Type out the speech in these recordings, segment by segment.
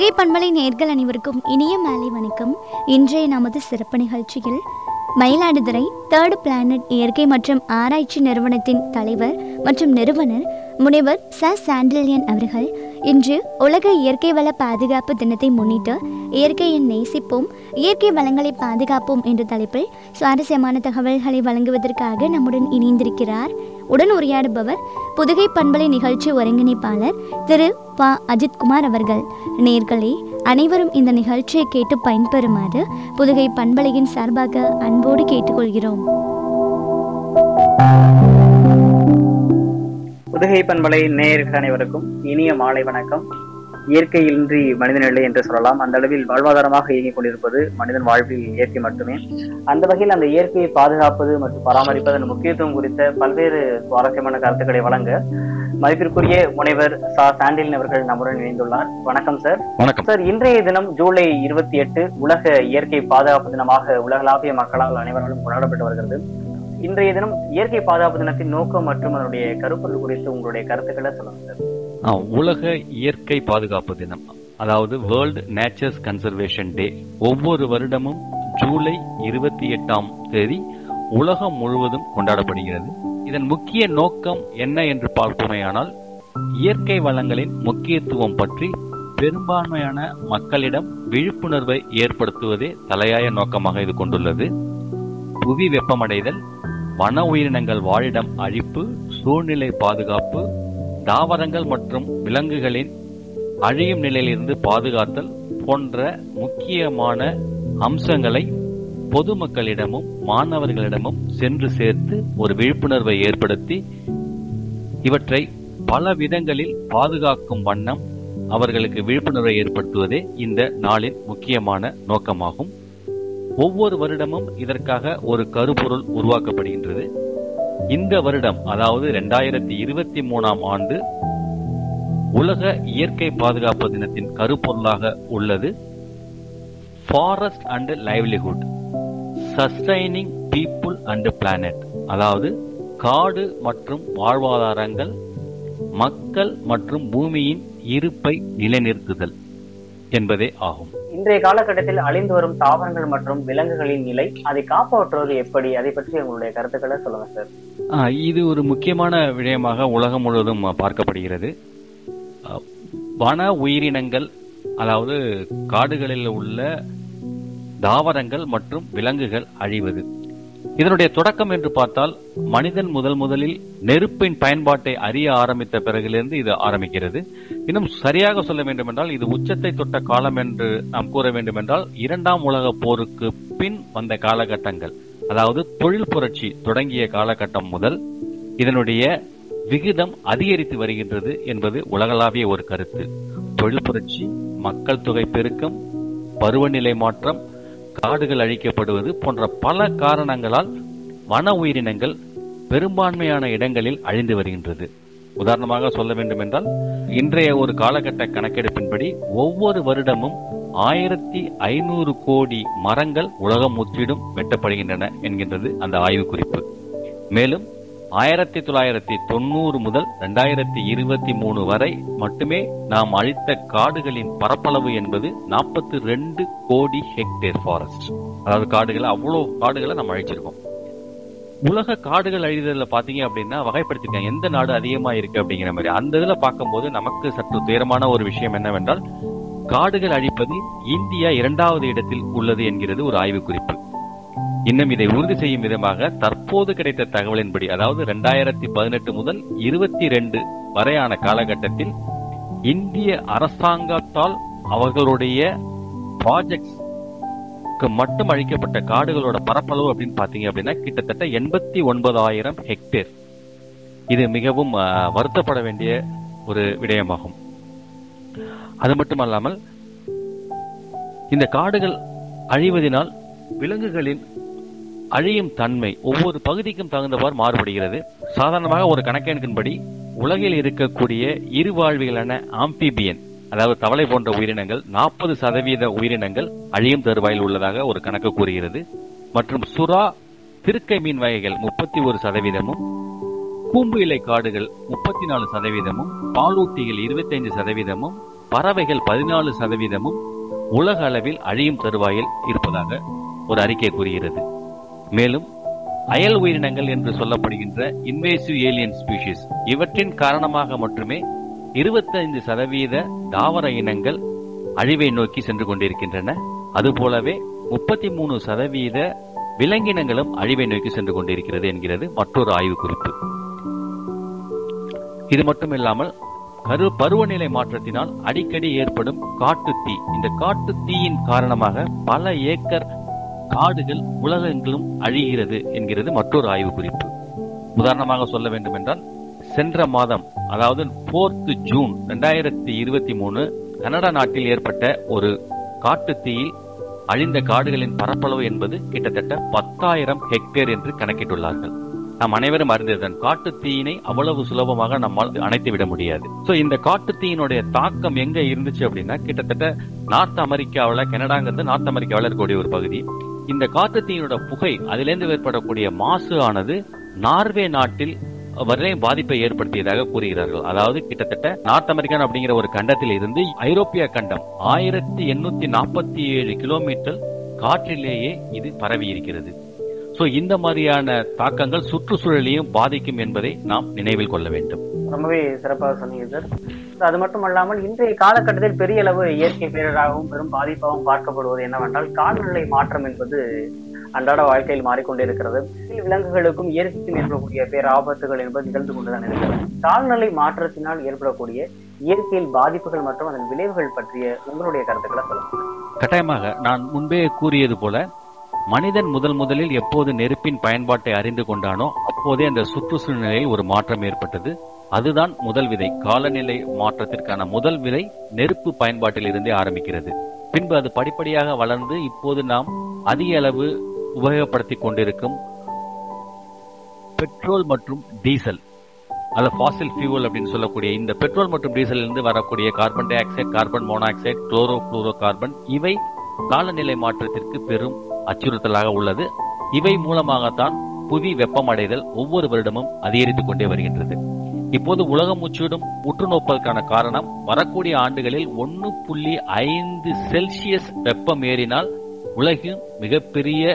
புதுகை பண்பலை நேர்கள் அனைவருக்கும் இனிய மாலை வணக்கம் இன்றைய நமது சிறப்பு நிகழ்ச்சியில் மயிலாடுதுறை தேர்ட் பிளானட் இயற்கை மற்றும் ஆராய்ச்சி நிறுவனத்தின் தலைவர் மற்றும் நிறுவனர் முனைவர் ச சாண்டில்யன் அவர்கள் இன்று உலக இயற்கை வள பாதுகாப்பு தினத்தை முன்னிட்டு இயற்கையை நேசிப்போம் இயற்கை வளங்களை பாதுகாப்போம் என்ற தலைப்பில் சுவாரஸ்யமான தகவல்களை வழங்குவதற்காக நம்முடன் இணைந்திருக்கிறார் உடன் உரையாடுபவர் புதுகை பண்பலை நிகழ்ச்சி ஒருங்கிணைப்பாளர் திரு ப அஜித்குமார் அவர்கள் நேர்களே அனைவரும் இந்த நிகழ்ச்சியை கேட்டு பயன்பெறுமாறு புதுகை பண்பலையின் சார்பாக அன்போடு கேட்டுக்கொள்கிறோம் புதுகை பண்பலை நேயர்கள் அனைவருக்கும் இனிய மாலை வணக்கம் இயற்கையின்றி மனிதன் இல்லை என்று சொல்லலாம் அந்த அளவில் வாழ்வாதாரமாக இயங்கிக் கொண்டிருப்பது மனிதன் வாழ்வில் இயற்கை மட்டுமே அந்த வகையில் அந்த இயற்கையை பாதுகாப்பது மற்றும் பராமரிப்பதன் முக்கியத்துவம் குறித்த பல்வேறு சுவாரஸ்யமான கருத்துக்களை வழங்க மதிப்பிற்குரிய முனைவர் சா சாண்டிலின் அவர்கள் நம்முடன் இணைந்துள்ளார் வணக்கம் சார் வணக்கம் சார் இன்றைய தினம் ஜூலை இருபத்தி எட்டு உலக இயற்கை பாதுகாப்பு தினமாக உலகளாவிய மக்களால் அனைவராலும் கொண்டாடப்பட்டு வருகிறது இன்றைய தினம் இயற்கை பாதுகாப்பு தினத்தின் நோக்கம் மற்றும் அதனுடைய கருப்பொருள் குறித்து உங்களுடைய கருத்துக்களை சொல்லுங்க சார் ஆ, உலக இயற்கை பாதுகாப்பு தினம் அதாவது வேர்ல்ட் நேச்சர்ஸ் கன்சர்வேஷன் டே ஒவ்வொரு வருடமும் ஜூலை இருபத்தி எட்டாம் தேதி உலகம் முழுவதும் கொண்டாடப்படுகிறது இதன் முக்கிய நோக்கம் என்ன என்று பார்ப்போமேயானால் இயற்கை வளங்களின் முக்கியத்துவம் பற்றி பெரும்பான்மையான மக்களிடம் விழிப்புணர்வை ஏற்படுத்துவதே தலையாய நோக்கமாக இது கொண்டுள்ளது புவி வெப்பமடைதல் வன உயிரினங்கள் வாழிடம் அழிப்பு சூழ்நிலை பாதுகாப்பு தாவரங்கள் மற்றும் விலங்குகளின் அழியும் நிலையிலிருந்து பாதுகாத்தல் போன்ற முக்கியமான அம்சங்களை பொதுமக்களிடமும் மாணவர்களிடமும் சென்று சேர்த்து ஒரு விழிப்புணர்வை ஏற்படுத்தி இவற்றை பல விதங்களில் பாதுகாக்கும் வண்ணம் அவர்களுக்கு விழிப்புணர்வை ஏற்படுத்துவதே இந்த நாளின் முக்கியமான நோக்கமாகும் ஒவ்வொரு வருடமும் இதற்காக ஒரு கருப்பொருள் உருவாக்கப்படுகின்றது இந்த வருடம் அதாவது இரண்டாயிரத்தி இருபத்தி மூணாம் ஆண்டு உலக இயற்கை பாதுகாப்பு தினத்தின் கருப்பொருளாக உள்ளது forest and livelihood sustaining people and planet அதாவது காடு மற்றும் வாழ்வாதாரங்கள் மக்கள் மற்றும் பூமியின் இருப்பை நிலைநிறுத்துதல் என்பதே ஆகும் இன்றைய காலகட்டத்தில் அழிந்து வரும் தாவரங்கள் மற்றும் விலங்குகளின் நிலை அதை காப்பாற்றுவது எப்படி அதை பற்றி உங்களுடைய கருத்துக்களை சொல்லுங்க சார் ஆ, இது ஒரு முக்கியமான விடயமாக உலகம் முழுவதும் பார்க்கப்படுகிறது ஆ, வன உயிரினங்கள் அதாவது காடுகளில் உள்ள தாவரங்கள் மற்றும் விலங்குகள் அழிவது இதனுடைய தொடக்கம் என்று பார்த்தால் மனிதன் முதல் முதலில் நெருப்பின் பயன்பாட்டை அறிய ஆரம்பித்த பிறகிலிருந்து இது ஆரம்பிக்கிறது இன்னும் சரியாக சொல்ல வேண்டுமென்றால் இது உச்சத்தை தொட்ட காலம் என்று நாம் கூற வேண்டுமென்றால் இரண்டாம் உலக போருக்கு பின் வந்த காலகட்டங்கள் அதாவது தொழில் புரட்சி தொடங்கிய காலகட்டம் முதல் இதனுடைய விகிதம் அதிகரித்து வருகின்றது என்பது உலகளாவிய ஒரு கருத்து தொழில் புரட்சி மக்கள் தொகை பெருக்கம் பருவநிலை மாற்றம் காடுகள் அழிக்கப்படுவது போன்ற பல காரணங்களால் வன உயிரினங்கள் பெரும்பான்மையான இடங்களில் அழிந்து வருகின்றது உதாரணமாக சொல்ல வேண்டும் என்றால் இன்றைய ஒரு காலகட்ட கணக்கெடுப்பின்படி ஒவ்வொரு வருடமும் ஆயிரத்தி ஐநூறு கோடி மரங்கள் உலகம் முற்றிலும் வெட்டப்படுகின்றன என்கின்றது அந்த ஆய்வு குறிப்பு மேலும் ஆயிரத்தி தொள்ளாயிரத்தி தொண்ணூறு முதல் ரெண்டாயிரத்தி இருபத்தி மூணு வரை மட்டுமே நாம் அழித்த காடுகளின் பரப்பளவு என்பது நாற்பத்தி ரெண்டு கோடி ஹெக்டேர் ஃபாரஸ்ட் அதாவது காடுகளை அவ்வளவு காடுகளை நம்ம அழிச்சிருக்கோம் உலக காடுகள் அழிதல பாத்தீங்க அப்படின்னா வகைப்படுத்திருக்காங்க எந்த நாடு அதிகமா இருக்கு அப்படிங்கிற மாதிரி அந்த இதுல பார்க்கும்போது நமக்கு சற்று துயரமான ஒரு விஷயம் என்னவென்றால் காடுகள் அழிப்பதில் இந்தியா இரண்டாவது இடத்தில் உள்ளது என்கிறது ஒரு ஆய்வு குறிப்பு இன்னும் இதை உறுதி செய்யும் விதமாக தற்போது கிடைத்த தகவலின்படி அதாவது ரெண்டாயிரத்தி பதினெட்டு முதல் இருபத்தி ரெண்டு வரையான காலகட்டத்தில் இந்திய அரசாங்கத்தால் அவர்களுடைய ப்ராஜெக்ட்ஸ் மட்டும் அழிக்கப்பட்ட காடுகளோட பரப்பளவு அப்படின்னு பாத்தீங்க அப்படின்னா கிட்டத்தட்ட எண்பத்தி ஒன்பதாயிரம் ஹெக்டேர் இது மிகவும் அஹ், வருத்தப்பட வேண்டிய ஒரு விடயமாகும் அது மட்டுமல்லாமல் இந்த காடுகள் அழிவதினால் விலங்குகளின் அழியும் தன்மை ஒவ்வொரு பகுதிக்கும் தகுந்தவாறு மாறுபடுகிறது சாதாரணமாக ஒரு கணக்கெடுப்பின்படி உலகில் இருக்கக்கூடிய இருவாழ்விகளான ஆம்பிபியன் அதாவது தவளை போன்ற உயிரினங்கள் நாற்பது சதவீத உயிரினங்கள் அழியும் தருவாயில் உள்ளதாக ஒரு கணக்கு கூறுகிறது மற்றும் சுறா திருக்கை மீன் வகைகள் முப்பத்தி ஒரு சதவீதமும் கூம்பு இலை காடுகள் முப்பத்தி நாலு சதவீதமும் பாலூட்டிகள் இருபத்தைந்து சதவீதமும் பறவைகள் பதினாலு சதவீதமும் உலக அளவில் அழியும் தருவாயில் இருப்பதாக ஒரு அறிக்கை கூறுகிறது மேலும் அயல் உயிரினங்கள் என்று சொல்லப்படுகின்ற இன்வேசிவ் ஏலியன் ஸ்பீஷிஸ் இவற்றின் காரணமாக மட்டுமே இருபத்தைந்து சதவீத தாவர இனங்கள் அழிவை நோக்கி சென்று கொண்டிருக்கின்றன அதுபோலவே முப்பத்தி மூணு சதவீத விலங்கினங்களும் அழிவை நோக்கி சென்று கொண்டிருக்கிறது என்கிறது மற்றொரு ஆய்வு குறிப்பு இது மட்டுமில்லாமல் கரு பருவநிலை மாற்றத்தினால் அடிக்கடி ஏற்படும் காட்டுத்தீ இந்த காட்டுத்தீயின் காரணமாக பல ஏக்கர் காடுகள் உலகெங்கிலும் அழிகிறது என்கிறது மற்றொரு ஆய்வு குறிப்பு உதாரணமாக சொல்ல வேண்டும் என்றால் சென்ற மாதம் அதாவது போர்த் ஜூன் ரெண்டாயிரத்தி இருபத்தி மூணு கனடா நாட்டில் ஏற்பட்ட ஒரு காட்டுத்தீயில் அழிந்த காடுகளின் பரப்பளவு என்பது கிட்டத்தட்ட பத்தாயிரம் ஹெக்டேர் என்று கணக்கிட்டுள்ளார்கள் நாம் அனைவரும் அறிந்ததுதான் காட்டுத்தீயினை அவ்வளவு சுலபமாக நம்மால் அணைத்து விட முடியாது சோ இந்த காட்டுத்தீயினுடைய தாக்கம் எங்க இருந்துச்சு அப்படின்னா கிட்டத்தட்ட நார்த் அமெரிக்காவில் கனடாங்கிறது நார்த் அமெரிக்காவில் இருக்கக்கூடிய ஒரு பகுதி இந்த காட்டுத்தீயினோட புகை அதிலிருந்து ஏற்படக்கூடிய மாசு ஆனது நார்வே நாட்டில் வரை பாதிப்பை ஏற்படுத்தியதாக கூறுகிறார்கள் அதாவது கிட்டத்தட்ட நார்த் அமெரிக்கன் அப்படிங்கிற ஒரு கண்டத்தில் இருந்து ஐரோப்பிய கண்டம் ஆயிரத்தி எண்ணூத்தி நாற்பத்தி ஏழு கிலோமீட்டர் காற்றிலேயே இது பரவி இருக்கிறது சோ இந்த மாதிரியான தாக்கங்கள் சுற்றுச்சூழலையும் பாதிக்கும் என்பதை நாம் நினைவில் கொள்ள வேண்டும் ரொம்பவே சிறப்பாக சொன்னீங்க சார் அது மட்டுமல்லாமல் இன்றைய காலகட்டத்தில் பெரிய அளவு இயற்கை பேரராகவும் பெரும் பாதிப்பாகவும் பார்க்கப்படுவது என்னவென்றால் காலநிலை மாற்றம் என்பது அன்றாட வாழ்க்கையில் மாறிக்கொண்டிருக்கிறது விலங்குகளுக்கும் இயற்கைக்கும் ஏற்படக்கூடிய பேராபத்துகள் என்பது நிகழ்ந்து கொண்டுதான் இருக்கிறது காலநிலை மாற்றத்தினால் ஏற்படக்கூடிய இயற்கையில் பாதிப்புகள் மற்றும் அதன் விளைவுகள் பற்றிய உங்களுடைய கருத்துக்களை சொல்லுங்க கட்டாயமாக நான் முன்பே கூறியது போல மனிதன் முதல் முதலில் எப்போது நெருப்பின் பயன்பாட்டை அறிந்து கொண்டானோ அப்போதே அந்த சுற்றுச்சூழ்நிலையில் ஒரு மாற்றம் ஏற்பட்டது அதுதான் முதல் விதை காலநிலை மாற்றத்திற்கான முதல் விதை நெருப்பு பயன்பாட்டில் இருந்தே ஆரம்பிக்கிறது பின்பு அது படிப்படியாக வளர்ந்து இப்போது நாம் அதிக அளவு உபயோகப்படுத்திக் கொண்டிருக்கும் பெட்ரோல் மற்றும் டீசல் அல்ல ஃபாசில் ஃபியூவல் அப்படின்னு சொல்லக்கூடிய இந்த பெட்ரோல் மற்றும் டீசல் இருந்து வரக்கூடிய carbon dioxide carbon monoxide chloro chloro carbon இவை காலநிலை மாற்றத்திற்கு பெரும் அச்சுறுத்தலாக உள்ளது இவை மூலமாகத்தான் புவி வெப்பமடைதல் ஒவ்வொரு வருடமும் அதிகரித்துக் கொண்டே வருகின்றது இப்போது உலகம் முற்றிலும் உற்று நோப்பதற்கான காரணம் வரக்கூடிய ஆண்டுகளில் ஒன்னு புள்ளி ஐந்து செல்சியஸ் வெப்பம் ஏறினால் உலகின் மிகப்பெரிய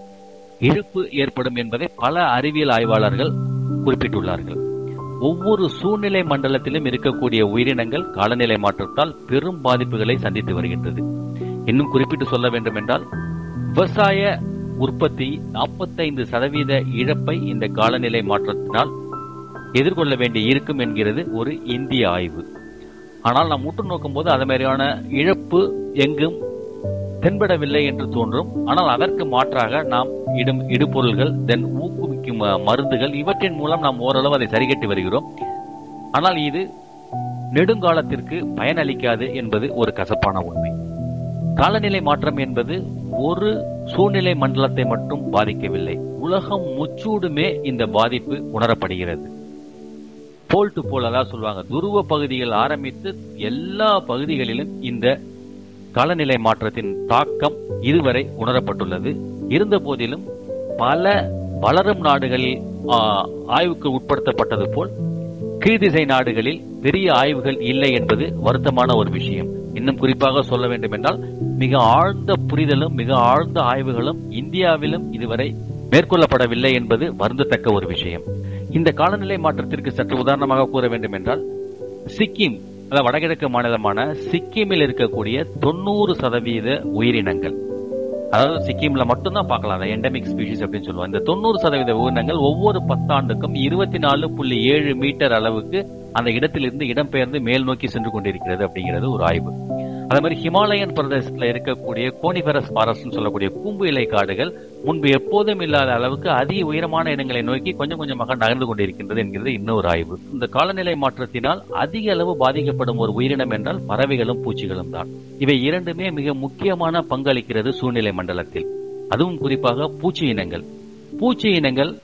இழப்பு ஏற்படும் என்பதை பல அறிவியல் ஆய்வாளர்கள் குறிப்பிட்டுள்ளார்கள் ஒவ்வொரு சூழ்நிலை மண்டலத்திலும் இருக்கக்கூடிய உயிரினங்கள் காலநிலை மாற்றத்தால் பெரும் பாதிப்புகளை சந்தித்து வருகின்றது இன்னும் குறிப்பிட்டு சொல்ல வேண்டும் என்றால் விவசாய உற்பத்தி நாற்பத்தைந்து சதவீத இழப்பை இந்த காலநிலை மாற்றத்தினால் எதிர்கொள்ள வேண்டி இருக்கும் என்கிறது ஒரு இந்திய ஆய்வு ஆனால் நாம் உற்று நோக்கும் போது அது மாதிரியான இழப்பு எங்கும் தென்படவில்லை என்று தோன்றும் ஆனால் அதற்கு மாற்றாக நாம் இடும் இடுபொருள்கள் தென் ஊக்குவிக்கும் மருந்துகள் இவற்றின் மூலம் நாம் ஓரளவு அதை சரிகட்டி வருகிறோம் ஆனால் இது நெடுங்காலத்திற்கு பயனளிக்காது என்பது ஒரு கசப்பான உண்மை காலநிலை மாற்றம் என்பது ஒரு சூழ்நிலை மண்டலத்தை மட்டும் பாதிக்கவில்லை உலகம் முச்சூடுமே இந்த பாதிப்பு உணரப்படுகிறது போல் டு போல் அதாவது சொல்லுவாங்க துருவ பகுதிகள் ஆரம்பித்து எல்லா பகுதிகளிலும் இந்த காலநிலை மாற்றத்தின் தாக்கம் இதுவரை உணரப்பட்டுள்ளது இருந்த போதிலும் பல வளரும் நாடுகளில் ஆய்வுக்கு உட்படுத்தப்பட்டது போல் கீழ்திசை நாடுகளில் பெரிய ஆய்வுகள் இல்லை என்பது வருத்தமான ஒரு விஷயம் இன்னும் குறிப்பாக சொல்ல வேண்டும் என்றால் மிக ஆழ்ந்த புரிதலும் மிக ஆழ்ந்த ஆய்வுகளும் இந்தியாவிலும் இதுவரை மேற்கொள்ளப்படவில்லை என்பது வருந்தத்தக்க ஒரு விஷயம் இந்த காலநிலை மாற்றத்திற்கு சற்று உதாரணமாக கூற வேண்டும் என்றால் சிக்கிம் அதாவது வடகிழக்கு மாநிலமான சிக்கிமில் இருக்கக்கூடிய தொண்ணூறு சதவீத உயிரினங்கள் அதாவது சிக்கிம்ல மட்டும்தான் பார்க்கலாம் அந்த எண்டமிக் ஸ்பீஷிஸ் அப்படின்னு சொல்லுவோம் இந்த தொண்ணூறு சதவீத உயிரினங்கள் ஒவ்வொரு பத்தாண்டுக்கும் இருபத்தி நாலு புள்ளி ஏழு மீட்டர் அளவுக்கு அந்த இடத்திலிருந்து இடம்பெயர்ந்து மேல் நோக்கி சென்று கொண்டிருக்கிறது அப்படிங்கிறது ஒரு ஆய்வு அதே மாதிரி ஹிமாலயன் பிரதேசத்தில் இருக்கக்கூடிய கோனிபரஸ் ஃபாரஸ்ட் சொல்லக்கூடிய கூம்பு இலை காடுகள் முன்பு எப்போதும் இல்லாத அளவுக்கு அதிக உயரமான இடங்களை நோக்கி கொஞ்சம் கொஞ்சமாக நகர்ந்து கொண்டிருக்கின்றது என்கிறது இன்னொரு ஆய்வு இந்த காலநிலை மாற்றத்தினால் அதிக அளவு பாதிக்கப்படும் ஒரு உயிரினம் என்றால் பறவைகளும் பூச்சிகளும் தான் இவை இரண்டுமே மிக முக்கியமான பங்களிக்கிறது சூழ்நிலை மண்டலத்தில் அதுவும் குறிப்பாக பூச்சி இனங்கள் பூச்சி இனங்கள்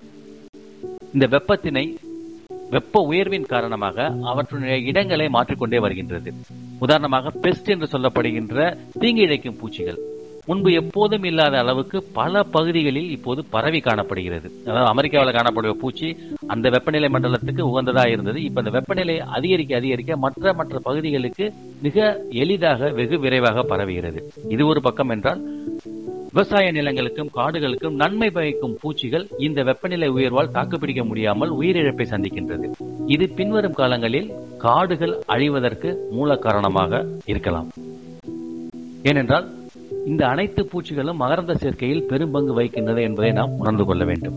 இந்த வெப்பத்தினை வெப்ப உயர்வின் காரணமாக அவற்றுடைய இடங்களை மாற்றிக்கொண்டே வருகின்றது உதாரணமாக பெஸ்ட் என்று சொல்லப்படுகின்ற தீங்கு இழைக்கும் பூச்சிகள் முன்பு எப்போதும் இல்லாத அளவுக்கு பல பகுதிகளில் இப்போது பரவி காணப்படுகிறது அதாவது அமெரிக்காவில் காணப்படுகிற பூச்சி அந்த வெப்பநிலை மண்டலத்துக்கு உகந்ததா இருந்தது இப்ப அந்த வெப்பநிலை அதிகரிக்க அதிகரிக்க மற்ற மற்ற பகுதிகளுக்கு மிக எளிதாக வெகு விரைவாக பரவுகிறது இது ஒரு பக்கம் என்றால் விவசாய நிலங்களுக்கும் காடுகளுக்கும் நன்மை பயக்கும் பூச்சிகள் இந்த வெப்பநிலை உயர்வால் தாக்குப்பிடிக்க முடியாமல் உயிரிழப்பை சந்திக்கின்றது இது பின்வரும் காலங்களில் காடுகள் அழிவதற்கு மூல காரணமாக இருக்கலாம் ஏனென்றால் இந்த அனைத்து பூச்சிகளும் மகரந்த சேர்க்கையில் பெரும்பங்கு வகிக்கின்றது என்பதை நாம் உணர்ந்து கொள்ள வேண்டும்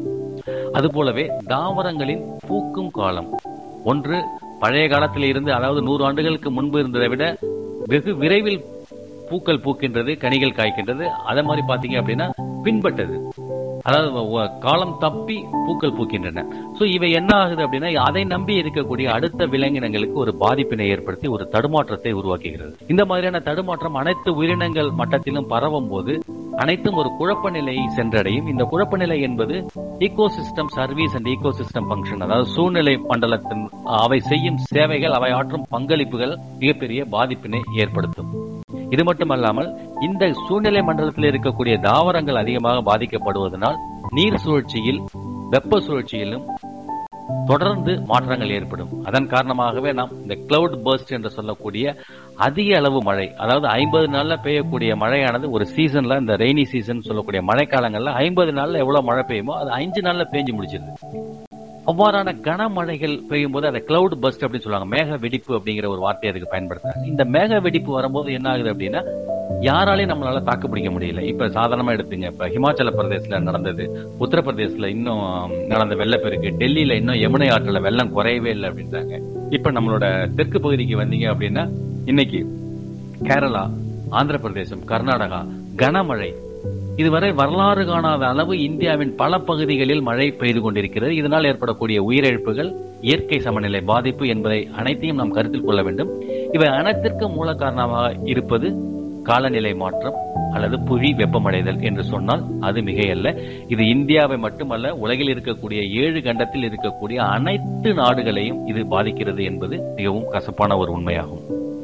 அதுபோலவே தாவரங்களின் பூக்கும் காலம் ஒன்று பழைய காலத்தில் இருந்து அதாவது நூறு ஆண்டுகளுக்கு முன்பு இருந்ததை விட வெகு விரைவில் பூக்கள் பூக்கின்றது கனிகள் காய்க்கின்றது அதே மாதிரி பாத்தீங்க அப்படின்னா பின்பட்டது அதாவது வ- காலம் தப்பி பூக்கள் பூக்கின்றன சோ இவை என்ன ஆகுது அப்படின்னா அதை நம்பி இருக்கக்கூடிய அடுத்த விலங்கினங்களுக்கு ஒரு பாதிப்பினை ஏற்படுத்தி ஒரு தடுமாற்றத்தை உருவாக்குகிறது இந்த மாதிரியான தடுமாற்றம் அனைத்து உயிரினங்கள் மட்டத்திலும் பரவும் போது அனைத்தும் ஒரு குழப்ப நிலையை சென்றடையும் இந்த குழப்ப நிலை என்பது ecosystem service and ecosystem function அதாவது சூழ்நிலை மண்டலத்தின் அவை செய்யும் சேவைகள் அவை ஆற்றும் பங்களிப்புகள் மிகப்பெரிய பாதிப்பினை ஏற்படுத்தும் இது மட்டுமல்லாமல் இந்த சூழ்நிலை மண்டலத்தில் இருக்கக்கூடிய தாவரங்கள் அதிகமாக பாதிக்கப்படுவதனால் நீர் சுழற்சியில் வெப்ப சுழற்சியிலும் தொடர்ந்து மாற்றங்கள் ஏற்படும் அதன் காரணமாகவே நாம் இந்த கிளவுட் பர்ஸ்ட் என்று சொல்லக்கூடிய அதிக அளவு மழை அதாவது ஐம்பது நாள்ல பெய்யக்கூடிய மழையானது ஒரு சீசன்ல இந்த ரெய்னி சீசன் சொல்லக்கூடிய மழைக்காலங்கள்ல ஐம்பது நாள்ல எவ்வளவு மழை பெய்யுமோ அது அஞ்சு நாள்ல பேஞ்சு முடிச்சிருது அவ்வாறான கனமழைகள் பெய்யும் போது அதை கிளவுட் பஸ்ட் அப்படின்னு சொல்லுவாங்க மேக வெடிப்பு அப்படிங்கிற ஒரு வார்த்தையை அதுக்கு பயன்படுத்துறாங்க இந்த மேக வெடிப்பு வரும்போது என்ன ஆகுது அப்படின்னா யாராலையும் நம்மளால தாக்கு பிடிக்க முடியல இப்ப சாதாரணமா எடுத்துங்க இப்ப ஹிமாச்சல பிரதேசல நடந்தது உத்தரப்பிரதேசல இன்னும் நடந்த வெள்ளப்பெருக்கு டெல்லியில இன்னும் யமுனை ஆற்றுல வெள்ளம் குறையவே இல்லை அப்படின்றாங்க இப்ப நம்மளோட தெற்கு பகுதிக்கு வந்தீங்க அப்படின்னா இன்னைக்கு கேரளா ஆந்திர பிரதேசம் கர்நாடகா கனமழை இதுவரை வரலாறு காணாத அளவு இந்தியாவின் பல பகுதிகளில் மழை பெய்து கொண்டிருக்கிறது இதனால் ஏற்படக்கூடிய உயிரிழப்புகள் இயற்கை சமநிலை பாதிப்பு என்பதை அனைத்தையும் நாம் கருத்தில் கொள்ள வேண்டும் இவை அனைத்திற்கும் மூல காரணமாக இருப்பது காலநிலை மாற்றம் அல்லது புவி வெப்பமடைதல் என்று சொன்னால் அது மிகையல்ல இது இந்தியாவை மட்டுமல்ல உலகில் இருக்கக்கூடிய ஏழு கண்டத்தில் இருக்கக்கூடிய அனைத்து நாடுகளையும் இது பாதிக்கிறது என்பது மிகவும் கசப்பான ஒரு உண்மையாகும்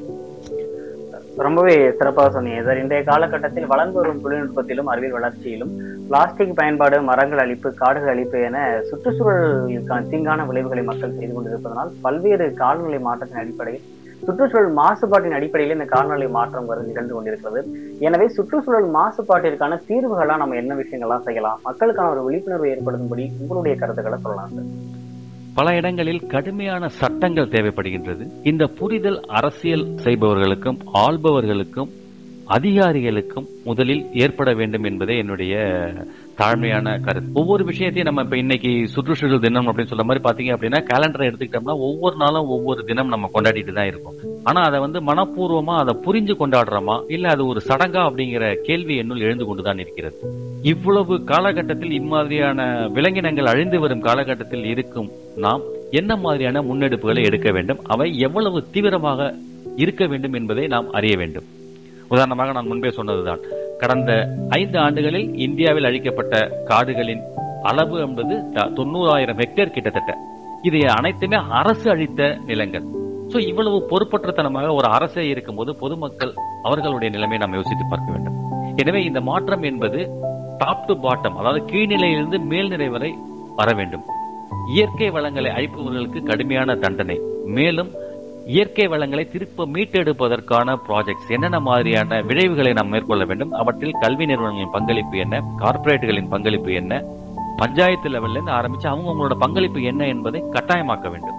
ரொம்பவே சிறப்பாக சொன்னீங்க சார் இன்றைய காலகட்டத்தில் வளர்ந்து வரும் தொழில்நுட்பத்திலும் அறிவியல் வளர்ச்சியிலும் பிளாஸ்டிக் பயன்பாடு மரங்கள் அழிப்பு காடுகள் அழிப்பு என சுற்றுச்சூழலுக்கான தீங்கான விளைவுகளை மக்கள் செய்து கொண்டிருப்பதனால் பல்வேறு காலநிலை மாற்றத்தின் அடிப்படையில் சுற்றுச்சூழல் மாசுபாட்டின் அடிப்படையில் இந்த காலநிலை மாற்றம் வரும் நிகழ்ந்து கொண்டிருக்கிறது எனவே சுற்றுச்சூழல் மாசுபாட்டிற்கான தீர்வுகளா நம்ம என்ன விஷயங்கள்லாம் செய்யலாம் மக்களுக்கான ஒரு விழிப்புணர்வு ஏற்படுத்தும்படி உங்களுடைய கருத்துக்களை சொல்லலாம் சார் பல இடங்களில் கடுமையான சட்டங்கள் தேவைப்படுகின்றது இந்த புரிதல் அரசியல் செய்பவர்களுக்கும் ஆள்பவர்களுக்கும் அதிகாரிகளுக்கும் முதலில் ஏற்பட வேண்டும் என்பதே என்னுடைய தாழ்மையான கருத்து ஒவ்வொரு விஷயத்தையும் நம்ம இப்ப இன்னைக்கு சுற்றுச்சூழல் தினம் அப்படின்னு சொல்ற மாதிரி பாத்தீங்க அப்படின்னா கேலண்டரை எடுத்துக்கிட்டோம்னா ஒவ்வொரு நாளும் ஒவ்வொரு தினம் நம்ம கொண்டாடிட்டு தான் இருக்கோம் ஆனா அதை வந்து மனப்பூர்வமா அதை புரிஞ்சு கொண்டாடுறோமா இல்ல அது ஒரு சடங்கா அப்படிங்கிற கேள்வி என்னுள் எழுந்து கொண்டுதான் இருக்கிறது இவ்வளவு காலகட்டத்தில் இம்மாதிரியான விலங்கினங்கள் அழிந்து வரும் காலகட்டத்தில் இருக்கும் நாம் என்ன மாதிரியான முன்னெடுப்புகளை எடுக்க வேண்டும் அவை எவ்வளவு தீவிரமாக இருக்க வேண்டும் என்பதை நாம் அறிய வேண்டும் உதாரணமாக நான் முன்பே சொன்னதுதான் கடந்த ஐந்து ஆண்டுகளில் இந்தியாவில் அழிக்கப்பட்ட காடுகளின் அளவு என்பது த- தொண்ணூறாயிரம் ஹெக்டேர் கிட்டத்தட்ட இது அனைத்துமே அரசு அழித்த நிலங்கள் சோ இவ்வளவு பொறுப்பற்றத்தனமாக ஒரு அரசே இருக்கும்போது பொதுமக்கள் அவர்களுடைய நிலைமையை நாம் யோசித்து பார்க்க வேண்டும் எனவே இந்த மாற்றம் என்பது டாப் டு பாட்டம் அதாவது கீழ்நிலையிலிருந்து மேல்நிலை வரை வர வேண்டும் இயற்கை வளங்களை அழிப்பவர்களுக்கு கடுமையான தண்டனை மேலும் இயற்கை வளங்களை திருப்ப மீட்டெடுப்பதற்கான ப்ராஜெக்ட்ஸ் என்னென்ன மாதிரியான விளைவுகளை நாம் மேற்கொள்ள வேண்டும் அவற்றில் கல்வி நிறுவனங்களின் பங்களிப்பு என்ன கார்ப்பரேட்டுகளின் பங்களிப்பு என்ன பஞ்சாயத்து லெவல்ல இருந்து ஆரம்பிச்சு அவங்க அவங்களோட பங்களிப்பு என்ன என்பதை கட்டாயமாக்க வேண்டும்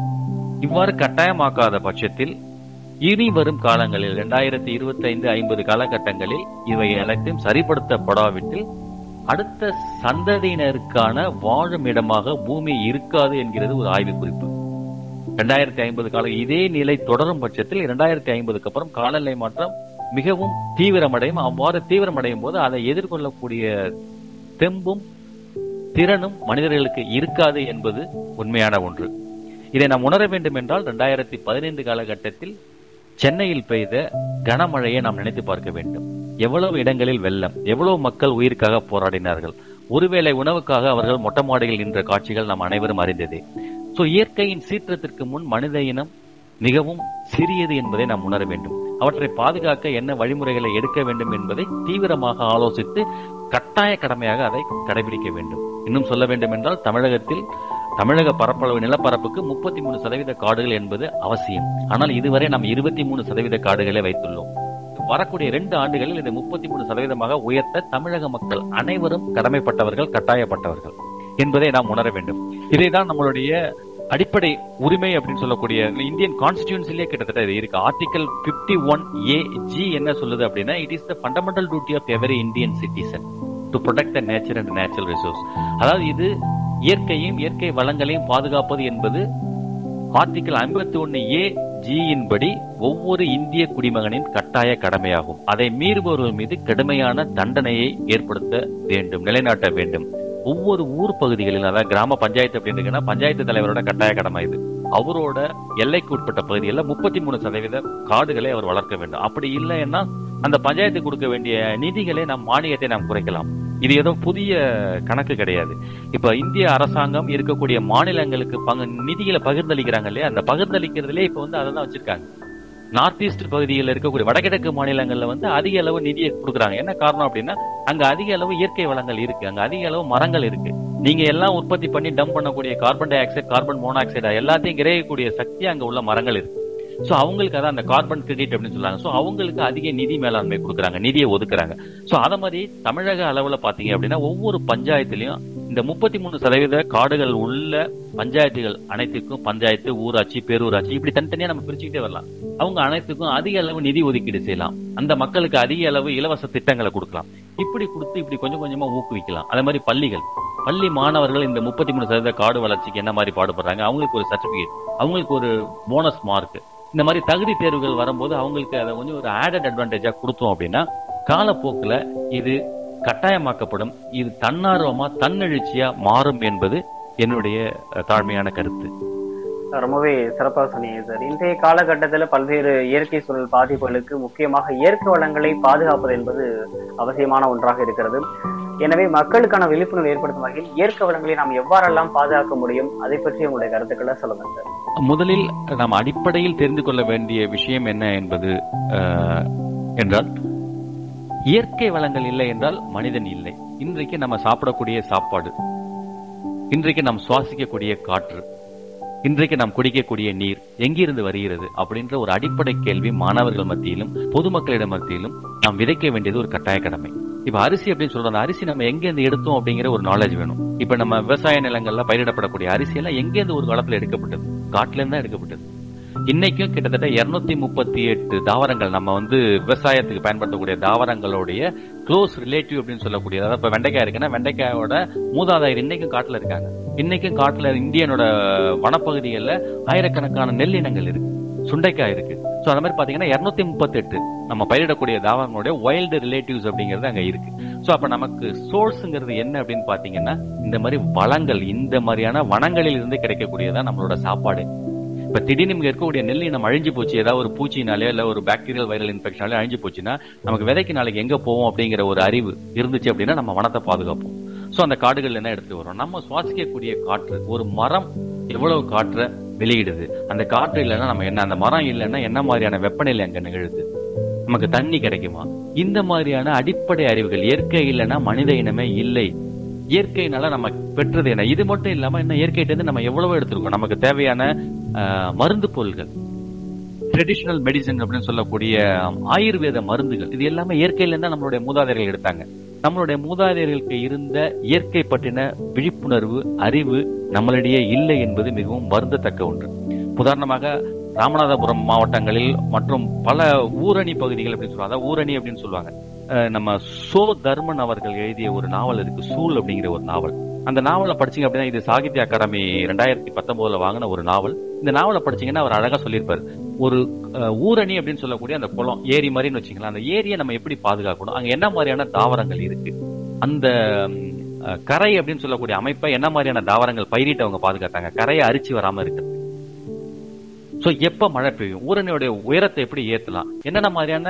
இவ்வாறு கட்டாயமாக்காத பட்சத்தில் இனி வரும் காலங்களில் இரண்டாயிரத்தி இருபத்தி ஐந்து ஐம்பது காலகட்டங்களில் இவை அனைத்தையும் சரிப்படுத்தப்படாவிட்டில் அடுத்த சந்ததியினருக்கான வாழும் இடமாக பூமி இருக்காது என்கிறது ஒரு ஆய்வு குறிப்பு இரண்டாயிரத்தி ஐம்பது கால இதே நிலை தொடரும் பட்சத்தில் இரண்டாயிரத்தி ஐம்பதுக்கு அப்புறம் காலநிலை மாற்றம் மிகவும் தீவிரமடையும் அவ்வாறு தீவிரமடையும் போது அதை எதிர்கொள்ளக்கூடிய தெம்பும் திறனும் மனிதர்களுக்கு இருக்காது என்பது உண்மையான ஒன்று இதை நாம் உணர வேண்டும் என்றால் இரண்டாயிரத்தி பதினைந்து காலகட்டத்தில் சென்னையில் பெய்த கனமழையை நாம் நினைத்து பார்க்க வேண்டும் எவ்வளவு இடங்களில் வெள்ளம் எவ்வளவு மக்கள் உயிருக்காக போராடினார்கள் ஒருவேளை உணவுக்காக அவர்கள் மொட்டை மாடியில் நின்ற காட்சிகள் நாம் அனைவரும் அறிந்ததே சோ இயற்கையின் சீற்றத்திற்கு முன் மனித இனம் மிகவும் சிறியது என்பதை நாம் உணர வேண்டும் அவற்றை பாதுகாக்க என்ன வழிமுறைகளை எடுக்க வேண்டும் என்பதை தீவிரமாக ஆலோசித்து கட்டாய கடமையாக அதை கடைபிடிக்க வேண்டும் இன்னும் சொல்ல வேண்டும் என்றால் தமிழகத்தில் தமிழக பரப்பளவு நிலப்பரப்புக்கு முப்பத்தி மூணு சதவீத காடுகள் என்பது அவசியம் ஆனால் இதுவரை நாம் இருபத்தி மூணு சதவீத காடுகளை வைத்துள்ளோம் வரக்கூடிய ரெண்டு ஆண்டுகளில் இதை முப்பத்தி மூணு சதவீதமாக உயர்த்த தமிழக மக்கள் அனைவரும் கடமைப்பட்டவர்கள் கட்டாயப்பட்டவர்கள் என்பதை நாம் உணர வேண்டும் இதைதான் நம்மளுடைய அடிப்படை உரிமை அப்படின்னு சொல்லக்கூடிய இந்தியன் கான்ஸ்டிடியூன்சிலே கிட்டத்தட்ட இது இருக்கு article fifty one A G என்ன சொல்லுது அப்படின்னா it is the fundamental duty of every Indian citizen to protect the nature and natural resource அதாவது இது இயற்கையும் இயற்கை வளங்களையும் பாதுகாப்பது என்பது ஆர்டிகல் ஐம்பத்தி ஒன்னு ஏ ஜியின் படி ஒவ்வொரு இந்திய குடிமகனின் கட்டாய கடமையாகும் அதை மீறுபவர்கள் மீது கடுமையான தண்டனையை ஏற்படுத்த வேண்டும் நிலைநாட்ட வேண்டும் ஒவ்வொரு ஊர் பகுதிகளில் அதாவது கிராம பஞ்சாயத்து அப்படின்னு பஞ்சாயத்து தலைவரோட கட்டாய கடமை இது அவரோட எல்லைக்கு உட்பட்ட பகுதிகளில் முப்பத்தி மூணு சதவீத காடுகளை அவர் வளர்க்க வேண்டும் அப்படி இல்லைன்னா அந்த பஞ்சாயத்து கொடுக்க வேண்டிய நிதிகளை நாம் மானியத்தை நாம் குறைக்கலாம் இது ஏதோ புதிய கணக்கு கிடையாது இப்ப இந்திய அரசாங்கம் இருக்கக்கூடிய மாநிலங்களுக்கு பங்கு நிதிகளை பகிர்ந்தளிக்கிறாங்க இல்லையா அந்த பகிர்ந்தளிக்கிறதுலே இப்ப வந்து அதை தான் வச்சிருக்காங்க நார்த் ஈஸ்ட் பகுதியில் இருக்கக்கூடிய வடகிழக்கு மாநிலங்கள்ல வந்து அதிக அளவு நிதியை கொடுக்குறாங்க என்ன காரணம் அப்படின்னா அங்க அதிக அளவு இயற்கை வளங்கள் இருக்கு அங்க அதிக அளவு மரங்கள் இருக்கு நீங்க எல்லாம் உற்பத்தி பண்ணி டம்ப் பண்ணக்கூடிய carbon dioxide carbon monoxide எல்லாத்தையும் கிரகிக்கக்கூடிய சக்தி அங்க உள்ள மரங்கள் இருக்கு சோ அவங்களுக்கு அதான் அந்த கார்பன் கிரெடிட் அப்படின்னு சொல்றாங்க சோ அவங்களுக்கு அதிக நிதி மேலாண்மை கொடுக்குறாங்க நிதியை ஒதுக்குறாங்க சோ அத மாதிரி தமிழக அளவுல பாத்தீங்க அப்படின்னா ஒவ்வொரு பஞ்சாயத்துலயும் இந்த முப்பத்தி மூணு சதவீத காடுகள் உள்ள பஞ்சாயத்துகள் அனைத்துக்கும் பஞ்சாயத்து ஊராட்சி பேரூராட்சி இப்படி தனித்தனியா நம்ம பிரிச்சுக்கிட்டே வரலாம் அவங்க அனைத்துக்கும் அதிக அளவு நிதி ஒதுக்கீடு செய்யலாம் அந்த மக்களுக்கு அதிக அளவு இலவச திட்டங்களை கொடுக்கலாம் இப்படி கொடுத்து இப்படி கொஞ்சம் கொஞ்சமா ஊக்குவிக்கலாம் அதே மாதிரி பள்ளிகள் பள்ளி மாணவர்கள் இந்த முப்பத்தி மூணு சதவீத காடு வளர்ச்சிக்கு என்ன மாதிரி பாடுபடுறாங்க அவங்களுக்கு ஒரு சர்டிபிகேட் அவங்களுக்கு ஒரு போனஸ் மார்க் இந்த மாதிரி தகுதி தேர்வுகள் வரும்போது அவங்களுக்கு அதை கொஞ்சம் ஒரு ஆடட் அட்வான்டேஜா கொடுத்தோம் அப்படின்னா காலப்போக்கில் இது கட்டாயமாக்கப்படும் இது தன்னார்வமா தன்னெழுச்சியா மாறும் என்பது என்னுடைய தாழ்மையான கருத்து ரொம்பவே சிறப்பாக சொன்னீங்க சார் இன்றைய காலகட்டத்தில் பல்வேறு இயற்கை சூழல் பாதிப்புகளுக்கு முக்கியமாக இயற்கை வளங்களை பாதுகாப்பது என்பது அவசியமான ஒன்றாக இருக்கிறது எனவே மக்களுக்கான விழிப்புணர்வு ஏற்படுத்தும் வகையில் இயற்கை வளங்களை நாம் எவ்வாறெல்லாம் பாதுகாக்க முடியும் அதை பற்றி உங்களுடைய கருத்துக்களை சொல்லுங்க சார் முதலில் நாம் அடிப்படையில் தெரிந்து கொள்ள வேண்டிய விஷயம் என்ன என்பது என்றால் இயற்கை வளங்கள் இல்லை என்றால் மனிதன் இல்லை இன்றைக்கு நம்ம சாப்பிடக்கூடிய சாப்பாடு இன்றைக்கு நாம் சுவாசிக்கக்கூடிய காற்று இன்றைக்கு நாம் குடிக்கக்கூடிய நீர் எங்கிருந்து வருகிறது அப்படின்ற ஒரு அடிப்படை கேள்வி மாணவர்கள் மத்தியிலும் பொதுமக்களிடம் மத்தியிலும் நாம் விதைக்க வேண்டியது ஒரு கட்டாய கடமை இப்ப அரிசி அப்படின்னு சொல்றோம் அந்த அரிசி நம்ம எங்க இருந்து எடுத்தோம் அப்படிங்கிற ஒரு நாலேஜ் வேணும் இப்ப நம்ம விவசாய நிலங்கள்ல பயிரிடப்படக்கூடிய அரிசி எல்லாம் எங்க இருந்து ஒரு காலத்துல எடுக்கப்பட்டது காட்டுல இருந்து தான் எடுக்கப்பட்டது இன்னைக்கும் கிட்டத்தட்ட இருநூத்தி முப்பத்தி எட்டு தாவரங்கள் நம்ம வந்து விவசாயத்துக்கு பயன்படுத்தக்கூடிய தாவரங்களுடைய க்ளோஸ் ரிலேட்டிவ் அப்படின்னு சொல்லக்கூடிய அதாவது இப்ப வெண்டைக்காய் இருக்குன்னா வெண்டைக்காயோட மூதாதாயர் இன்னைக்கும் காட்டுல இருக்காங்க இன்னைக்கும் காட்டுல இந்தியனோட வனப்பகுதிகளில் ஆயிரக்கணக்கான நெல் இனங்கள் இருக்கு சுண்டைக்காய் இருக்கு ஸோ அந்த மாதிரி பாத்தீங்கன்னா இருநூத்தி முப்பத்தி எட்டு நம்ம பயிரிடக்கூடிய தாவரங்களுடைய வைல்டு ரிலேட்டிவ்ஸ் அப்படிங்கிறது அங்க இருக்கு ஸோ அப்ப நமக்கு சோர்ஸுங்கிறது என்ன அப்படின்னு பாத்தீங்கன்னா இந்த மாதிரி வளங்கள் இந்த மாதிரியான வனங்களில் இருந்து கிடைக்கக்கூடியதான் நம்மளோட சாப்பாடு இப்ப திடீர்னு இங்க இருக்கக்கூடிய நெல் நம்ம அழிஞ்சு போச்சு ஏதாவது ஒரு பூச்சினாலே இல்ல ஒரு பாக்டீரியல் வைரல் இன்ஃபெக்ஷனாலே அழிஞ்சு போச்சுன்னா நமக்கு விதைக்கு நாளைக்கு எங்க போவோம் அப்படிங்கிற ஒரு அறிவு இருந்துச்சு அப்படின்னா நம்ம வனத்தை பாதுகாப்போம் சோ அந்த காடுகள் என்ன எடுத்து வரும் நம்ம சுவாசிக்கக்கூடிய காற்று ஒரு மரம் எவ்வளவு காற்றை வெளியிடுது அந்த காற்று இல்லைன்னா நம்ம என்ன அந்த மரம் இல்லைன்னா என்ன மாதிரியான வெப்பநிலை அங்க நிகழுது நமக்கு தண்ணி கிடைக்குமா இந்த மாதிரியான அடிப்படை அறிவுகள் இயற்கை இல்லைன்னா மனித இனமே இல்லை இயற்கையினால நம்ம பெற்றது என்ன இது மட்டும் இல்லாம என்ன இயற்கையிட்ட இருந்து நம்ம எவ்வளவோ எடுத்திருக்கோம் நமக்கு தேவையான மருந்து பொருள்கள் ட்ரெடிஷனல் மெடிசன் அப்படின்னு சொல்லக்கூடிய ஆயுர்வேத மருந்துகள் இது எல்லாமே இயற்கையில இருந்தா நம்மளுடைய மூதாதையர்கள் எடுத்தாங்க நம்மளுடைய மூதாதையர்களுக்கு இருந்த இயற்கை பற்றின விழிப்புணர்வு அறிவு நம்மளிடையே இல்லை என்பது மிகவும் வருந்தத்தக்க ஒன்று உதாரணமாக ராமநாதபுரம் மாவட்டங்களில் மற்றும் பல ஊரணி பகுதிகள் அப்படின்னு சொல்லுவாங்க ஊரணி அப்படின்னு சொல்லுவாங்க நம்ம சோ தர்மன் அவர்கள் எழுதிய ஒரு நாவல் இருக்கு சூல் அப்படிங்கிற ஒரு நாவல் அந்த நாவலை படிச்சீங்க அப்படின்னா இது சாகித்ய அகாடமி ரெண்டாயிரத்தி பத்தொன்பதுல வாங்கின ஒரு நாவல் இந்த நாவலை படிச்சீங்கன்னா அவர் அழகா சொல்லியிருப்பாரு ஒரு ஊரணி அப்படின்னு சொல்லக்கூடிய அந்த குளம் ஏரி மாதிரின்னு வச்சுக்கலாம் அந்த ஏரியை நம்ம எப்படி பாதுகாக்கணும் அங்க என்ன மாதிரியான தாவரங்கள் இருக்கு அந்த கரை அப்படின்னு சொல்லக்கூடிய அமைப்பை என்ன மாதிரியான தாவரங்கள் பயிரிட்டு அவங்க பாதுகாத்தாங்க கரையை அரிச்சு வராம இருக்கிறது சோ எப்ப மழை பெய்யும் ஊரணியோடைய உயரத்தை எப்படி ஏத்தலாம் என்னென்ன மாதிரியான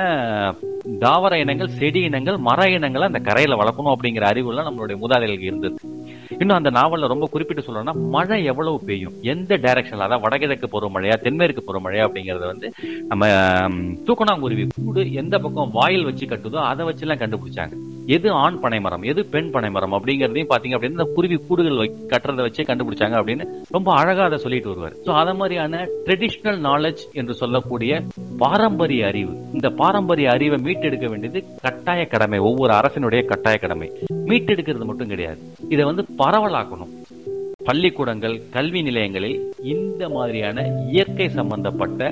தாவர இனங்கள் செடி இனங்கள் மர இனங்களை அந்த கரையில வளர்க்கணும் அப்படிங்கிற அறிவுலாம் நம்மளுடைய மூதாதைகளுக்கு இருந்தது இன்னும் அந்த நாவல்ல ரொம்ப குறிப்பிட்டு சொல்லணும்னா மழை எவ்வளவு பெய்யும் எந்த டைரக்ஷன்ல அதாவது வடகிழக்கு போற மழையா தென்மேற்கு போற மழையா அப்படிங்கறத வந்து நம்ம ஆம், தூக்கணாங்குருவி கூடு எந்த பக்கம் வாயில் வச்சு கட்டுதோ அதை வச்சு எல்லாம் கண்டுபிடிச்சாங்க எது ஆண் பனைமரம் எது பெண் பனைமரம் அப்படிங்கறதையும் பாத்தீங்க அப்படின்னா இந்த குருவி கூடுகள் வை- கட்டுறதை வச்சே கண்டுபிடிச்சாங்க அப்படின்னு ரொம்ப அழகா அதை சொல்லிட்டு வருவார் சோ அத மாதிரியான ட்ரெடிஷ்னல் நாலேஜ் என்று சொல்லக்கூடிய பாரம்பரிய அறிவு இந்த பாரம்பரிய அறிவை மீட்டெடுக்க வேண்டியது கட்டாய கடமை ஒவ்வொரு அரசினுடைய கட்டாய கடமை மீட்டெடுக்கிறது மட்டும் கிடையாது இதை வந்து பரவலாக்கணும் பள்ளிக்கூடங்கள் கல்வி நிலையங்களில் இந்த மாதிரியான இயற்கை சம்பந்தப்பட்ட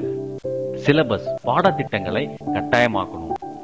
சிலபஸ் பாடத்திட்டங்களை கட்டாயமாக்கணும்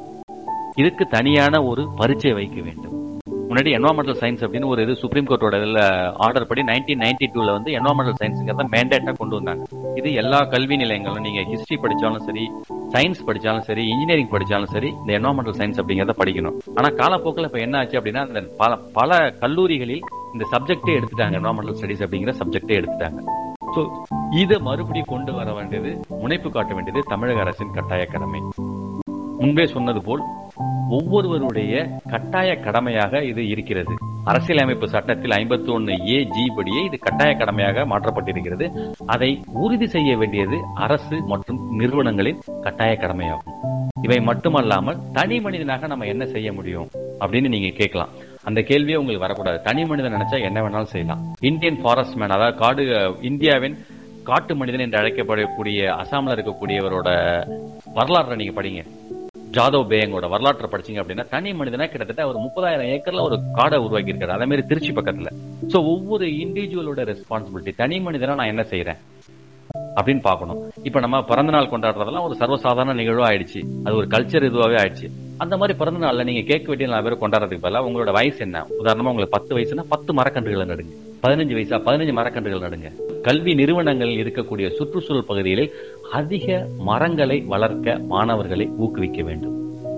இதுக்கு தனியான ஒரு பரீட்சை வைக்க வேண்டும் முன்னாடி என்வாமெண்டல் சயின்ஸ் அப்படின்னு ஒரு இது சுப்ரீம் கோர்ட்டோட இதுல ஆர்டர் படி நைன்டீன் நைன்டி டூல வந்து என்வாமெண்டல் சயின்ஸ்ங்கிறத மேண்டேட்டா கொண்டு வந்தாங்க இது எல்லா கல்வி நிலையங்களும் நீங்க ஹிஸ்டரி படிச்சாலும் சரி சயின்ஸ் படிச்சாலும் சரி இன்ஜினியரிங் படிச்சாலும் சரி இந்த என்வாமெண்டல் சயின்ஸ் அப்படிங்கறத படிக்கணும் ஆனா காலப்போக்கில் இப்ப என்ன ஆச்சு அப்படின்னா அந்த பல பல கல்லூரிகளில் இந்த சப்ஜெக்டே எடுத்துட்டாங்க என்வாமெண்டல் ஸ்டடிஸ் அப்படிங்கிற சப்ஜெக்டே எடுத்துட்டாங்க சோ இதை மறுபடியும் கொண்டு வர வேண்டியது முனைப்பு காட்ட வேண்டியது தமிழக அரசின் கட்டாய கடமை முன்பே சொன்னது போல் ஒவ்வொருவருடைய கட்டாய கடமையாக இது இருக்கிறது அரசியலமைப்பு சட்டத்தில் ஐம்பத்தி ஒன்னு ஏ ஜி படியே இது கட்டாய கடமையாக மாற்றப்பட்டிருக்கிறது அதை உறுதி செய்ய வேண்டியது அரசு மற்றும் நிறுவனங்களின் கட்டாய கடமையாகும் இவை மட்டுமல்லாமல் தனி மனிதனாக நம்ம என்ன செய்ய முடியும் அப்படின்னு நீங்க கேட்கலாம் அந்த கேள்வியே உங்களுக்கு வரக்கூடாது தனி மனிதன் நினைச்சா என்ன வேணாலும் செய்யலாம் இந்தியன் ஃபாரஸ்ட் மேன் அதாவது காடு இந்தியாவின் காட்டு மனிதன் என்று அழைக்கப்படக்கூடிய அசாம்ல இருக்கக்கூடியவரோட வரலாற்றை நீங்க படிங்க ஜாதவ் பேங்கோட வரலாற்றை படிச்சீங்க அப்படின்னா தனி மனிதனா கிட்டத்தட்ட ஒரு முப்பதாயிரம் ஏக்கர்ல ஒரு காடை உருவாக்கி இருக்காரு அதே மாதிரி திருச்சி பக்கத்துல சோ ஒவ்வொரு இண்டிவிஜுவலோட ரெஸ்பான்சிபிலிட்டி தனி மனிதனா நான் என்ன செய்யறேன் அப்படின்னு பார்க்கணும் இப்ப நம்ம பிறந்த நாள் கொண்டாடுறதெல்லாம் ஒரு சர்வசாதாரண நிகழ்வா ஆயிடுச்சு அது ஒரு கல்ச்சர் இதுவாவே ஆயிடுச்சு அந்த மாதிரி பிறந்த நாள்ல நீங்க கேக் வெட்டி நாலு பேர் கொண்டாடுறதுக்கு பதிலா உங்களோட வயசு என்ன உதாரணமா உங்களுக்கு பத்து வயசுனா பத்து மரக்கன்றுகளை நடுங்க பதினஞ்சு வயசா பதினஞ்சு மரக்கன்றுகள் நடுங்க கல்வி நிறுவனங்களில் இருக்கக்கூடிய சுற்றுச்சூழல் பகுதிகளில் அதிக மரங்களை வளர்க்க மாணவர்களை ஊக்குவிக்க வேண்டும்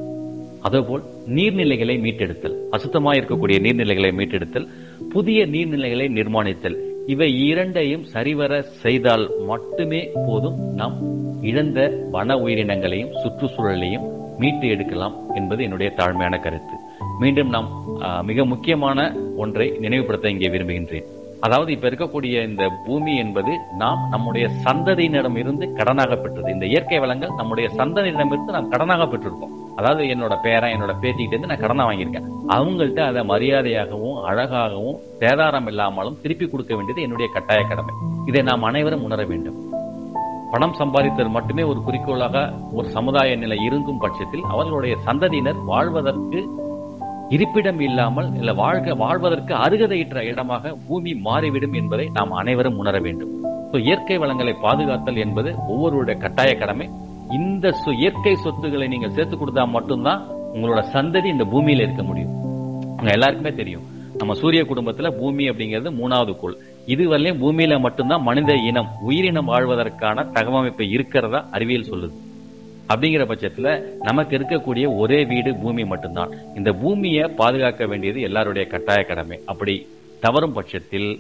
அதேபோல் நீர்நிலைகளை மீட்டெடுத்தல் அசுத்தமா இருக்கக்கூடிய நீர்நிலைகளை மீட்டெடுத்தல் புதிய நீர்நிலைகளை நிர்மாணித்தல் இவை இரண்டையும் சரிவர செய்தால் மட்டுமே போதும் நாம் இழந்த வன உயிரினங்களையும் சுற்றுச்சூழலையும் மீட்டு எடுக்கலாம் என்பது என்னுடைய தாழ்மையான கருத்து மீண்டும் நாம் ஆஹ், மிக முக்கியமான ஒன்றை நினைவுபடுத்த இங்கே விரும்புகின்றேன் அதாவது இப்ப இருக்கக்கூடிய இந்த பூமி என்பது நாம் நம்முடைய சந்ததியினரிடம் இருந்து கடனாக பெற்றது இந்த இயற்கை வளங்கள் நம்முடைய சந்ததியினரிடமிருந்து நாம் கடனாக பெற்றிருக்கோம் அதாவது என்னோட பேரன் என்னோட பேத்திக்கிட்ட இருந்து நான் கடனா வாங்கியிருக்கேன் அவங்கள்ட்ட அதை மரியாதையாகவும் அழகாகவும் சேதாரம் இல்லாமலும் திருப்பி கொடுக்க வேண்டியது என்னுடைய கட்டாய கடமை இதை நாம் அனைவரும் உணர வேண்டும் பணம் சம்பாதித்தல் மட்டுமே ஒரு குறிக்கோளாக ஒரு சமுதாய நிலை இருக்கும் பட்சத்தில் அவர்களுடைய சந்ததியினர் வாழ்வதற்கு இருப்பிடம் இல்லாமல் இல்ல வாழ்க வாழ்வதற்கு அருகதையற்ற இடமாக பூமி மாறிவிடும் என்பதை நாம் அனைவரும் உணர வேண்டும் So, இயற்கை வளங்களை பாதுகாத்தல் என்பது ஒவ்வொருவருடைய கட்டாய கடமை இந்த சொ- இயற்கை சொத்துக்களை நீங்க சேர்த்து கொடுத்தா மட்டும்தான் உங்களோட சந்ததி இந்த பூமியில இருக்க முடியும் உங்க எல்லாருக்குமே தெரியும் நம்ம சூரிய குடும்பத்துல பூமி அப்படிங்கிறது மூணாவது கோள் இதுவரையிலும் பூமியில மட்டும்தான் மனித இனம் உயிரினம் வாழ்வதற்கான தகவமைப்பு இருக்கிறதா அறிவியல் சொல்லுது அப்படிங்கிற பட்சத்துல நமக்கு இருக்கக்கூடிய ஒரே வீடு பூமி மட்டும்தான் இந்த பூமியை பாதுகாக்க வேண்டியது எல்லாருடைய கட்டாய கடமை அப்படி தவறும் பட்சத்தில்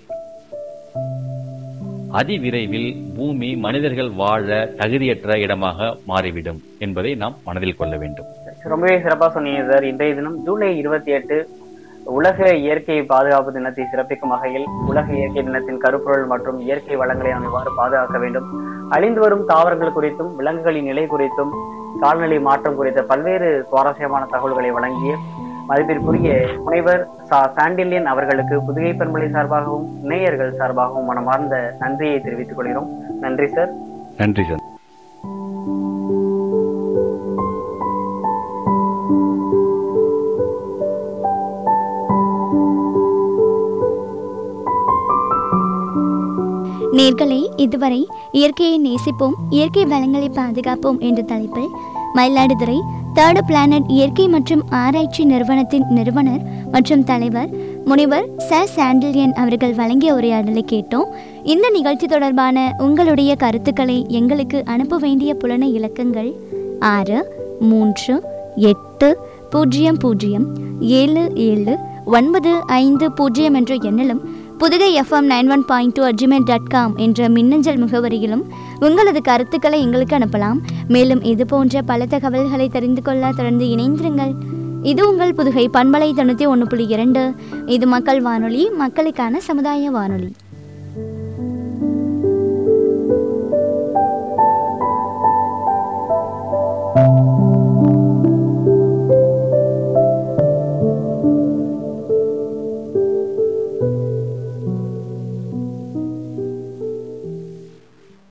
அதிவிரைவில் பூமி மனிதர்கள் வாழ தகுதியற்ற இடமாக மாறிவிடும் என்பதை நாம் மனதில் கொள்ள வேண்டும் ரொம்பவே சிறப்பா சொன்னீங்க சார் இன்றைய தினம் ஜூலை இருபத்தி எட்டு உலக இயற்கை பாதுகாப்பு தினத்தை சிறப்பிக்கும் வகையில் உலக இயற்கை தினத்தின் கருப்பொருள் மற்றும் இயற்கை வளங்களை நாம் எவ்வாறு பாதுகாக்க வேண்டும் அழிந்து வரும் தாவரங்கள் குறித்தும் விலங்குகளின் நிலை குறித்தும் கால்நிலை மாற்றம் குறித்த பல்வேறு சுவாரஸ்யமான தகவல்களை வழங்கிய மதிப்பிற்குரிய முனைவர் சா சாண்டில்யன் அவர்களுக்கு புதுகை பெருமொழி சார்பாகவும் நேயர்கள் சார்பாகவும் மனமார்ந்த நன்றியை தெரிவித்துக் கொள்கிறோம் நன்றி சார் நன்றி சார் நேர்களே இதுவரை இயற்கையை நேசிப்போம் இயற்கை வளங்களை பாதுகாப்போம் என்ற தலைப்பில் மயிலாடுதுறை தேர்டு பிளானட் இயற்கை மற்றும் ஆராய்ச்சி நிறுவனத்தின் நிறுவனர் மற்றும் தலைவர் முனைவர் ச சாண்டில்யன் அவர்கள் வழங்கிய உரையாடலை கேட்டோம் இந்த நிகழ்ச்சி தொடர்பான உங்களுடைய கருத்துக்களை எங்களுக்கு அனுப்ப வேண்டிய புலன இலக்கங்கள் ஆறு மூன்று எட்டு பூஜ்ஜியம் பூஜ்ஜியம் ஏழு ஏழு ஒன்பது ஐந்து பூஜ்ஜியம் என்ற எண்ணிலும் Pudugai FM nine one point two at gmail dot com என்ற மின்னஞ்சல் முகவரியிலும் உங்களது கருத்துக்களை எங்களுக்கு அனுப்பலாம் மேலும் இது போன்ற பல தகவல்களை தெரிந்து கொள்ள தொடர்ந்து இணைந்திருங்கள் இது உங்கள் புதுகை பண்பலை தொண்ணூற்றி ஒன்று புள்ளி இரண்டு இது மக்கள் வானொலி மக்களுக்கான சமுதாய வானொலி